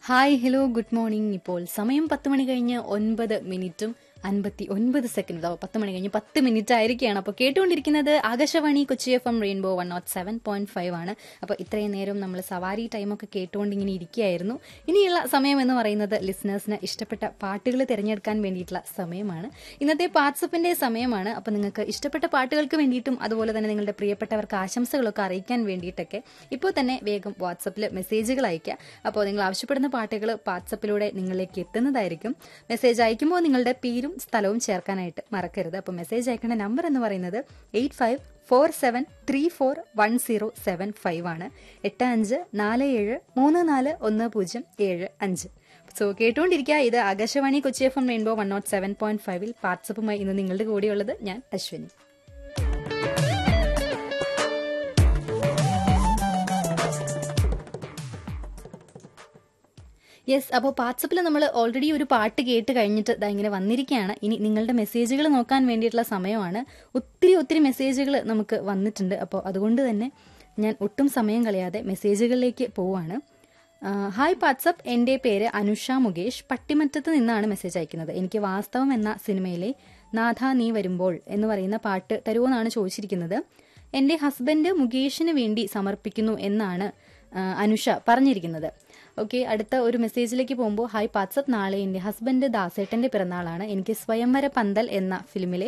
hi hello good morning ഇപ്പോൾ സമയം പത്ത് മണി കഴിഞ്ഞ് ഒൻപത് മിനിറ്റും അൻപത്തി ഒൻപത് സെക്കൻഡ് പത്ത് മണി കഴിഞ്ഞ് പത്ത് മിനിറ്റ് ആയിരിക്കുകയാണ് അപ്പോൾ കേട്ടുകൊണ്ടിരിക്കുന്നത് Akashvani Kochi F M rainbow one nought seven point five ആണ് അപ്പോൾ ഇത്രയും നേരം നമ്മൾ സവാരി ടൈമൊക്കെ കേട്ടുകൊണ്ട് ഇങ്ങനെ ഇരിക്കുകയായിരുന്നു ഇനിയുള്ള സമയം എന്ന് പറയുന്നത് ലിസണേഴ്സിന് ഇഷ്ടപ്പെട്ട പാട്ടുകൾ തിരഞ്ഞെടുക്കാൻ വേണ്ടിയിട്ടുള്ള സമയമാണ് ഇന്നത്തെ വാട്സപ്പിന്റെ സമയമാണ് അപ്പോൾ നിങ്ങൾക്ക് ഇഷ്ടപ്പെട്ട പാട്ടുകൾക്ക് വേണ്ടിയിട്ടും അതുപോലെ തന്നെ നിങ്ങളുടെ പ്രിയപ്പെട്ടവർക്ക് ആശംസകളൊക്കെ അറിയിക്കാൻ വേണ്ടിയിട്ടൊക്കെ ഇപ്പോൾ തന്നെ വേഗം വാട്സപ്പിൽ മെസ്സേജുകൾ അയക്കുക അപ്പോൾ നിങ്ങൾ ആവശ്യപ്പെടുന്ന പാട്ടുകൾ വാട്സപ്പിലൂടെ നിങ്ങളിലേക്ക് എത്തുന്നതായിരിക്കും മെസ്സേജ് അയക്കുമ്പോൾ നിങ്ങളുടെ പേരും സ്ഥലവും ചേർക്കാനായിട്ട് മറക്കരുത് അപ്പോൾ മെസ്സേജ് അയക്കേണ്ട നമ്പർ എന്ന് പറയുന്നത് eight five four seven three four one zero seven five ആണ് എട്ട് അഞ്ച് നാല് ഏഴ് മൂന്ന് നാല് ഒന്ന് പൂജ്യം ഏഴ് അഞ്ച് സോ കേട്ടുകൊണ്ടിരിക്കുക ഇത് Akashvani Kochi F M rainbow one nought seven point ഫൈവിൽ വാട്സപ്പുമായി ഇന്ന് നിങ്ങളുടെ കൂടെയുള്ളത് ഞാൻ അശ്വിനി യെസ് അപ്പോൾ വാട്സപ്പിൽ നമ്മൾ ഓൾറെഡി ഒരു പാട്ട് കേട്ട് കഴിഞ്ഞിട്ട് ഇതാ ഇങ്ങനെ വന്നിരിക്കുകയാണ് ഇനി നിങ്ങളുടെ മെസ്സേജുകൾ നോക്കാൻ വേണ്ടിയിട്ടുള്ള സമയമാണ് ഒത്തിരി ഒത്തിരി മെസ്സേജുകൾ നമുക്ക് വന്നിട്ടുണ്ട് അപ്പോൾ അതുകൊണ്ട് തന്നെ ഞാൻ ഒട്ടും സമയം കളയാതെ മെസ്സേജുകളിലേക്ക് പോവാണ് ഹായ് വാട്സപ്പ് എൻ്റെ പേര് അനുഷ മുകേഷ് പട്ടിമറ്റത്ത് നിന്നാണ് മെസ്സേജ് അയക്കുന്നത് എനിക്ക് വാസ്തവം എന്ന സിനിമയിലെ നാഥ നീ വരുമ്പോൾ എന്ന് പറയുന്ന പാട്ട് തരുമോന്നാണ് ചോദിച്ചിരിക്കുന്നത് എൻ്റെ ഹസ്ബൻഡ് മുകേഷിന് വേണ്ടി സമർപ്പിക്കുന്നു എന്നാണ് അനുഷ പറഞ്ഞിരിക്കുന്നത് ഓക്കെ അടുത്ത ഒരു മെസ്സേജിലേക്ക് പോകുമ്പോൾ ഹായ് വാട്സപ്പ് നാളെ എൻ്റെ ഹസ്ബൻഡ് ദാസേട്ടൻ്റെ പിറന്നാളാണ് എനിക്ക് സ്വയംവര പന്തൽ എന്ന ഫിലിമിലെ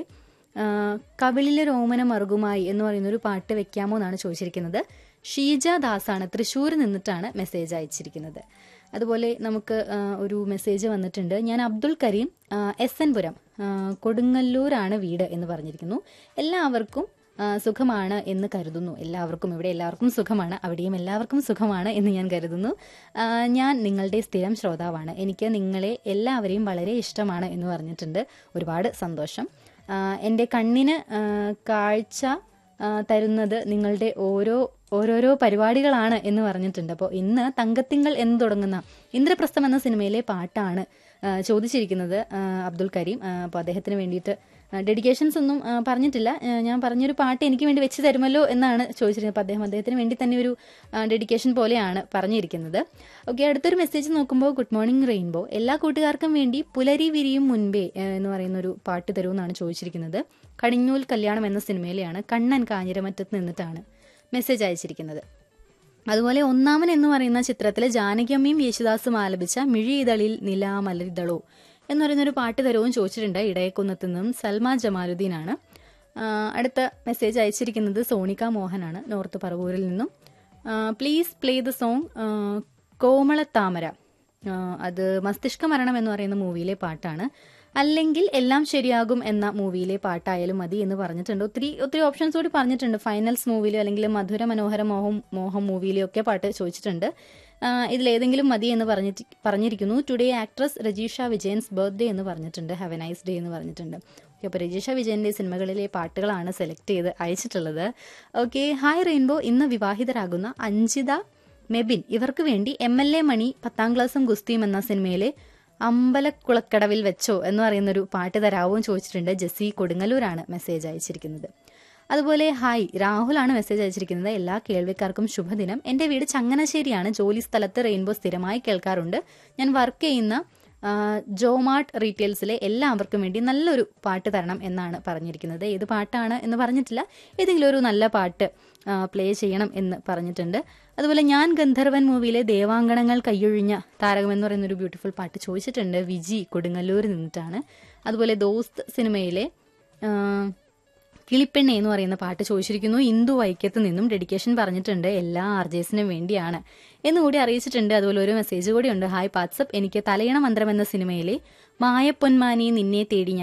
കവിളിലെ രോമന മറുകുമായി എന്ന് പറയുന്ന ഒരു പാട്ട് വെക്കാമോ എന്നാണ് ചോദിച്ചിരിക്കുന്നത് ഷീജ ദാസാണ് തൃശ്ശൂർ നിന്നിട്ടാണ് മെസ്സേജ് അയച്ചിരിക്കുന്നത് അതുപോലെ നമുക്ക് ഒരു മെസ്സേജ് വന്നിട്ടുണ്ട് ഞാൻ അബ്ദുൾ കരീം എസ് എൻ പുരം കൊടുങ്ങല്ലൂരാണ് വീട് എന്ന് പറഞ്ഞിരിക്കുന്നു എല്ലാവർക്കും സുഖമാണ് എന്ന് കരുതുന്നു എല്ലാവർക്കും ഇവിടെ എല്ലാവർക്കും സുഖമാണ് അവിടെയും എല്ലാവർക്കും സുഖമാണ് എന്ന് ഞാൻ കരുതുന്നു ഞാൻ നിങ്ങളുടെ സ്ഥിരം ശ്രോതാവാണ് എനിക്ക് നിങ്ങളെ എല്ലാവരെയും വളരെ ഇഷ്ടമാണ് എന്ന് പറഞ്ഞിട്ടുണ്ട് ഒരുപാട് സന്തോഷം എൻ്റെ കണ്ണിന് കാഴ്ച തരുന്നത് നിങ്ങളുടെ ഓരോ ഓരോരോ പരിപാടികളാണ് എന്ന് പറഞ്ഞിട്ടുണ്ട് അപ്പോൾ ഇന്ന് തങ്കത്തിങ്കൾ എന്ന് തുടങ്ങുന്ന ഇന്ദ്രപ്രസ്ഥം എന്ന സിനിമയിലെ പാട്ടാണ് ചോദിച്ചിരിക്കുന്നത് അബ്ദുൽ കരീം അപ്പോൾ അദ്ദേഹത്തിന് വേണ്ടിയിട്ട് ഡെഡിക്കേഷൻസ് ഒന്നും പറഞ്ഞിട്ടില്ല ഞാൻ പറഞ്ഞൊരു പാട്ട് എനിക്ക് വേണ്ടി വെച്ച് തരുമല്ലോ എന്നാണ് ചോദിച്ചിരുന്നത് അപ്പോൾ അദ്ദേഹം അദ്ദേഹത്തിന് വേണ്ടി തന്നെ ഒരു ഡെഡിക്കേഷൻ പോലെയാണ് പറഞ്ഞിരിക്കുന്നത് ഓക്കെ അടുത്തൊരു മെസ്സേജ് നോക്കുമ്പോൾ ഗുഡ് മോർണിംഗ് റെയിൻബോ എല്ലാ കൂട്ടുകാർക്കും വേണ്ടി പുലരി വിരിയും മുൻപേ എന്ന് പറയുന്ന ഒരു പാട്ട് തരുമെന്നാണ് ചോദിച്ചിരിക്കുന്നത് കടിഞ്ഞൂൽ കല്യാണം എന്ന സിനിമയിലെയാണ് കണ്ണൻ കാഞ്ഞിരമറ്റത്ത് നിന്നിട്ടാണ് മെസ്സേജ് അയച്ചിരിക്കുന്നത് അതുപോലെ ഒന്നാമൻ എന്ന് പറയുന്ന ചിത്രത്തിലെ ജാനകിയമ്മയും യേശുദാസും ആലപിച്ച മിഴിയിതളിൽ നിലാമലരിതളോ എന്ന് പറയുന്നൊരു പാട്ട് തരവും ചോദിച്ചിട്ടുണ്ട് ഇടയക്കുന്നത്ത് നിന്നും സൽമാ ജമാലുദ്ദീനാണ് അടുത്ത മെസ്സേജ് അയച്ചിരിക്കുന്നത് സോണിക മോഹനാണ് നോർത്ത് പറവൂരിൽ നിന്നും please play the song Komalathamara അത് മസ്തിഷ്ക മരണം എന്ന് പറയുന്ന മൂവിയിലെ പാട്ടാണ് അല്ലെങ്കിൽ എല്ലാം ശരിയാകും എന്ന മൂവിയിലെ പാട്ടായാലും മതി എന്ന് പറഞ്ഞിട്ടുണ്ട് ഒത്തിരി ഒത്തിരി ഓപ്ഷൻസ് കൂടി പറഞ്ഞിട്ടുണ്ട് ഫൈനൽസ് മൂവിയിലോ അല്ലെങ്കിൽ മധുര മനോഹര മോഹം മോഹം മൂവിയിലോ ഒക്കെ പാട്ട് ചോദിച്ചിട്ടുണ്ട് ഇതിലേതെങ്കിലും മതി എന്ന് പറഞ്ഞിട്ട് പറഞ്ഞിരിക്കുന്നു today actress Rajisha Vijayan's birthday എന്ന് പറഞ്ഞിട്ടുണ്ട് ഹാവ് എ നൈസ് ഡേ എന്ന് പറഞ്ഞിട്ടുണ്ട് ഓക്കെ അപ്പോൾ രജീഷ വിജയൻ്റെ സിനിമകളിലെ പാട്ടുകളാണ് സെലക്ട് ചെയ്ത് അയച്ചിട്ടുള്ളത് ഓക്കെ ഹായ് റെയിൻബോ ഇന്ന് വിവാഹിതരാകുന്ന അഞ്ജിത മെബിൻ ഇവർക്ക് വേണ്ടി എം എൽ എ മണി പത്താം ക്ലാസ്സും ഗുസ്തിയും എന്ന സിനിമയിലെ അമ്പലക്കുളക്കടവിൽ വെച്ചോ എന്ന് പറയുന്നൊരു പാട്ട് തരാവും ചോദിച്ചിട്ടുണ്ട് ജെസ്സി കൊടുങ്ങല്ലൂരാണ് മെസ്സേജ് അയച്ചിരിക്കുന്നത് അതുപോലെ ഹായ് രാഹുലാണ് മെസ്സേജ് അയച്ചിരിക്കുന്നത് എല്ലാ കേൾവിക്കാർക്കും ശുഭദിനം എൻ്റെ വീട് ചങ്ങനാശ്ശേരിയാണ് ജോലി സ്ഥലത്ത് റെയിൻബോ സ്ഥിരമായി കേൾക്കാറുണ്ട് ഞാൻ വർക്ക് ചെയ്യുന്ന ജോമാർട്ട് റീറ്റെയിൽസിലെ എല്ലാവർക്കും വേണ്ടി നല്ലൊരു പാട്ട് തരണം എന്നാണ് പറഞ്ഞിരിക്കുന്നത് ഏത് പാട്ടാണ് എന്ന് പറഞ്ഞിട്ടില്ല ഏതെങ്കിലും ഒരു നല്ല പാട്ട് പ്ലേ ചെയ്യണം എന്ന് പറഞ്ഞിട്ടുണ്ട് അതുപോലെ ഞാൻ ഗന്ധർവൻ മൂവിയിലെ ദേവാങ്കണങ്ങൾ കൈയൊഴിഞ്ഞ താരകം എന്ന് പറയുന്ന ഒരു ബ്യൂട്ടിഫുൾ പാട്ട് ചോദിച്ചിട്ടുണ്ട് വിജി കൊടുങ്ങല്ലൂർ നിന്നിട്ടാണ് അതുപോലെ ദോസ്ത് സിനിമയിലെ കിളിപ്പെണ്ണ എന്ന് പറയുന്ന പാട്ട് ചോദിച്ചിരിക്കുന്നു ഇന്ദു വൈക്കത്ത് നിന്നും ഡെഡിക്കേഷൻ പറഞ്ഞിട്ടുണ്ട് എല്ലാ ആർജേസിനും വേണ്ടിയാണ് എന്നുകൂടി അറിയിച്ചിട്ടുണ്ട് അതുപോലെ ഒരു മെസ്സേജ് കൂടി ഉണ്ട് ഹായ് വാട്സപ്പ് എനിക്ക് തലയണ മന്ത്രം എന്ന സിനിമയിലെ മായപ്പൊന്മാനി നിന്നെ തേടി